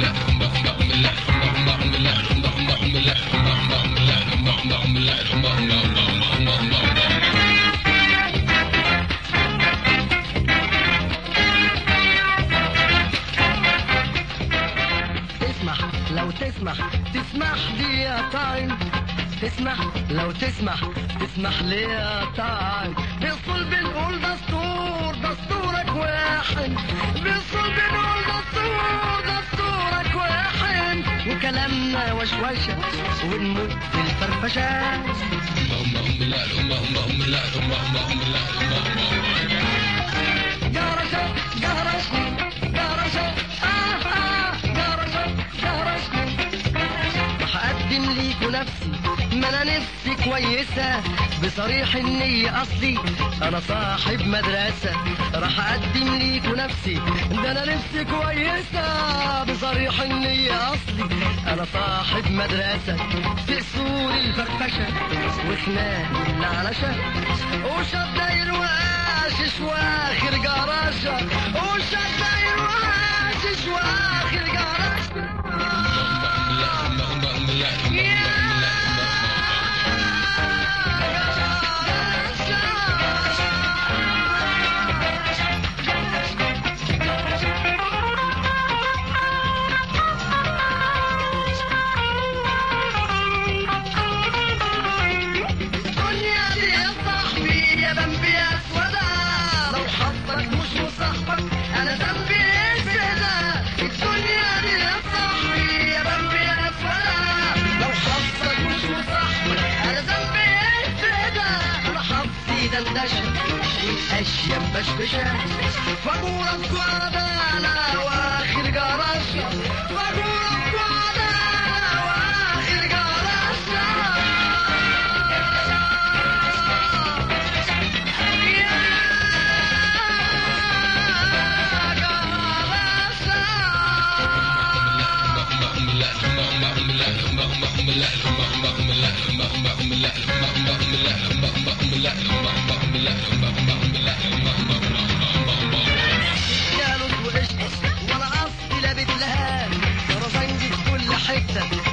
تسمح لو تسمح تسمح لي يا طاين تسمح لو تسمح تسمح لي يا طاين بالصلب بنقول دستور دستورك واحد بالصلب بنقول دستور دستورك واحد وكلامنا وشوشة ونموت في الفرفشة جرشة جرشني جرشة آه آه جرشة جرشني راح اقدم ليكوا نفسي ما انا نفسي كويسة بصريح النية اصلي انا صاحب مدرسة راح اقدم ليكوا نفسي ده انا نفسي كويسة بصريح النية اصلي انا صاحب مدرسة في اصول الفرفشة وخناق النعنشة وشاب داير وقاشش واخر جراشة وشاب داير وقاشش واخر جراشة الدنيا دي يا صاحبي يا بمبي اسودة لو حظك مش مصاحبك انا ذنبي ايه كده الدنيا دي يا صاحبي يا بمبي اسودة لو حظك مش مصاحبك انا ذنبي ايه كده انا حظي دندشة والاشياء مبشبشة فجورك وعدالة واخر جراشة فجورك وعدالة واخر جراشة جالوس وقشطة وانا قصدي لابد لها سرسنجي في كل حتة